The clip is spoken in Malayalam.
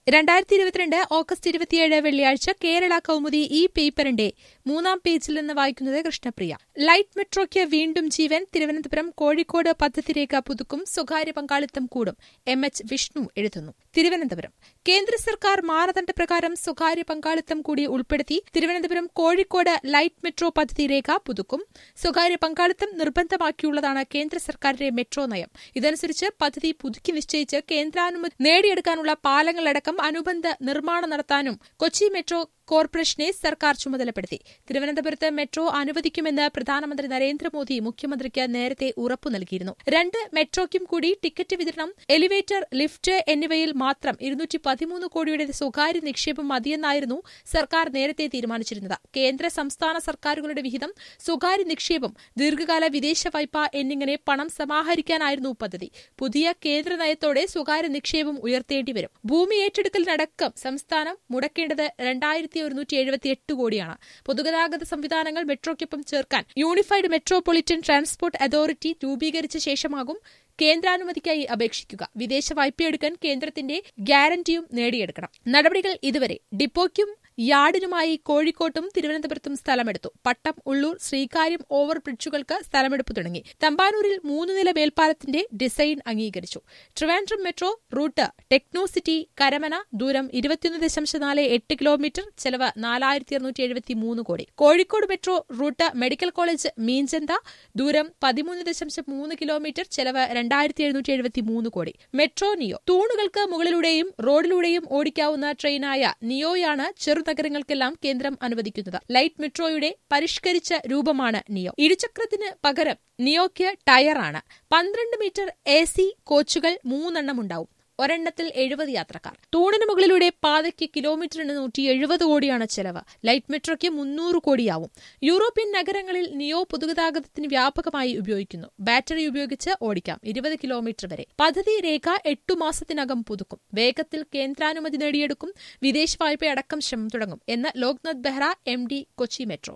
രണ്ടായിരത്തി ഇരുപത്തിരണ്ട് ഓഗസ്റ്റ് ഇരുപത്തിയേഴ് വെള്ളിയാഴ്ച കേരള കൗമുദി ഈ പേപ്പറിന്റെ മൂന്നാം പേജിൽ നിന്ന് വായിക്കുന്നത് കൃഷ്ണപ്രിയ ലൈറ്റ് മെട്രോയ്ക്ക് വീണ്ടും ജീവൻ തിരുവനന്തപുരം കോഴിക്കോട് പദ്ധതി രേഖ പുതുക്കും സ്വകാര്യ പങ്കാളിത്തം കൂടും എം എച്ച് വിഷ്ണു എഴുതുന്നു തിരുവനന്തപുരം കേന്ദ്ര സർക്കാർ മാനദണ്ഡപ്രകാരം സ്വകാര്യ പങ്കാളിത്തം കൂടി ഉൾപ്പെടുത്തി തിരുവനന്തപുരം കോഴിക്കോട് ലൈറ്റ് മെട്രോ പദ്ധതി രേഖ പുതുക്കും സ്വകാര്യ പങ്കാളിത്തം നിർബന്ധമാക്കിയുള്ളതാണ് കേന്ദ്ര സർക്കാരിന്റെ മെട്രോ നയം ഇതനുസരിച്ച് പദ്ധതി പുതുക്കി നിശ്ചയിച്ച് കേന്ദ്രാനുമതി നേടിയെടുക്കാനുള്ള പാലങ്ങളടക്കം അനുബന്ധ നിർമ്മാണം നടത്താനും കൊച്ചി മെട്രോ കോർപ്പറേഷനെ സർക്കാർ ചുമതലപ്പെടുത്തി തിരുവനന്തപുരത്ത് മെട്രോ അനുവദിക്കുമെന്ന് പ്രധാനമന്ത്രി നരേന്ദ്രമോദി മുഖ്യമന്ത്രിക്ക് നേരത്തെ ഉറപ്പു നൽകിയിരുന്നു രണ്ട് മെട്രോയ്ക്കും കൂടി ടിക്കറ്റ് വിതരണം എലിവേറ്റർ ലിഫ്റ്റ് എന്നിവയിൽ മാത്രം ഇരുന്നൂറ്റി പതിമൂന്ന് കോടിയുടെ സ്വകാര്യ നിക്ഷേപം മതിയെന്നായിരുന്നു സർക്കാർ നേരത്തെ തീരുമാനിച്ചിരുന്നത് കേന്ദ്ര സംസ്ഥാന സർക്കാരുകളുടെ വിഹിതം സ്വകാര്യ നിക്ഷേപം ദീർഘകാല വിദേശ വായ്പ എന്നിങ്ങനെ പണം സമാഹരിക്കാനായിരുന്നു പദ്ധതി പുതിയ കേന്ദ്ര നയത്തോടെ സ്വകാര്യ നിക്ഷേപം ഉയർത്തേണ്ടിവരും ഭൂമി ഏറ്റെടുക്കലിനടക്കം സംസ്ഥാനം മുടക്കേണ്ടത് രണ്ടായിരത്തി ഒരുന്നൂറ്റി എഴുപത്തിയെട്ട് കോടിയാണ് പൊതുഗതാഗത സംവിധാനങ്ങൾ മെട്രോയ്ക്കൊപ്പം ചേർക്കാൻ യൂണിഫൈഡ് മെട്രോപൊളിറ്റൻ ട്രാൻസ്പോർട്ട് അതോറിറ്റി രൂപീകരിച്ച ശേഷമാകും കേന്ദ്രാനുമതിക്കായി അപേക്ഷിക്കുക വിദേശ വായ്പയെടുക്കാൻ കേന്ദ്രത്തിന്റെ ഗ്യാരണ്ടിയും നേടിയെടുക്കണം നടപടികൾ ഇതുവരെ ഡിപ്പോയ്ക്കും യാർഡിനുമായി കോഴിക്കോട്ടും തിരുവനന്തപുരത്തും സ്ഥലമെടുത്തു പട്ടം ഉള്ളൂർ ശ്രീകാര്യം ഓവർ ബ്രിഡ്ജുകൾക്ക് സ്ഥലമെടുപ്പ് തുടങ്ങി തമ്പാനൂരിൽ മൂന്ന് നില മേൽപ്പാലത്തിന്റെ ഡിസൈൻ അംഗീകരിച്ചു Trivandrum metro route techno city Karamana ദൂരം ഇരുപത്തിയൊന്ന് ദശാംശം നാല് എട്ട് കിലോമീറ്റർ ചെലവ് നാലായിരത്തി അറുന്നൂറ്റി എഴുപത്തി മൂന്ന് കോടി Kozhikode metro route medical college Meenchanda ദൂരം പതിമൂന്ന് ദശാംശം മൂന്ന് കിലോമീറ്റർ ചെലവ് രണ്ടായിരത്തി എഴുന്നൂറ്റി എഴുപത്തി മൂന്ന് കോടി മെട്രോ നിയോ തൂണുകൾക്ക് മുകളിലൂടെയും റോഡിലൂടെയും ഓടിക്കാവുന്ന ട്രെയിനായ നിയോയാണ് ചെറുനഗരങ്ങൾക്കെല്ലാം കേന്ദ്രം അനുവദിക്കുന്നത് ലൈറ്റ് മെട്രോയുടെ പരിഷ്കരിച്ച രൂപമാണ് നിയോ ഇരുചക്രത്തിന് പകരം നിയോയ്ക്ക് ടയറാണ് പന്ത്രണ്ട് മീറ്റർ എ സി കോച്ചുകൾ മൂന്നെണ്ണം ഉണ്ടാവും ഒരെണ്ണത്തിൽ എഴുപത് യാത്രക്കാർ തൂണിന് മുകളിലൂടെ പാതയ്ക്ക് കിലോമീറ്ററിന് നൂറ്റി എഴുപത് കോടിയാണ് ചെലവ് ലൈറ്റ് മെട്രോയ്ക്ക് മുന്നൂറ് കോടിയാവും യൂറോപ്യൻ നഗരങ്ങളിൽ നിയോ പൊതുഗതാഗതത്തിന് വ്യാപകമായി ഉപയോഗിക്കുന്നു ബാറ്ററി ഉപയോഗിച്ച് ഓടിക്കാം ഇരുപത് കിലോമീറ്റർ വരെ പദ്ധതി രേഖ എട്ടു മാസത്തിനകം പുതുക്കും വേഗത്തിൽ കേന്ദ്രാനുമതി നേടിയെടുക്കും വിദേശ വായ്പയടക്കം ശ്രമം തുടങ്ങും എന്ന് Loknath Behera M D Kochi metro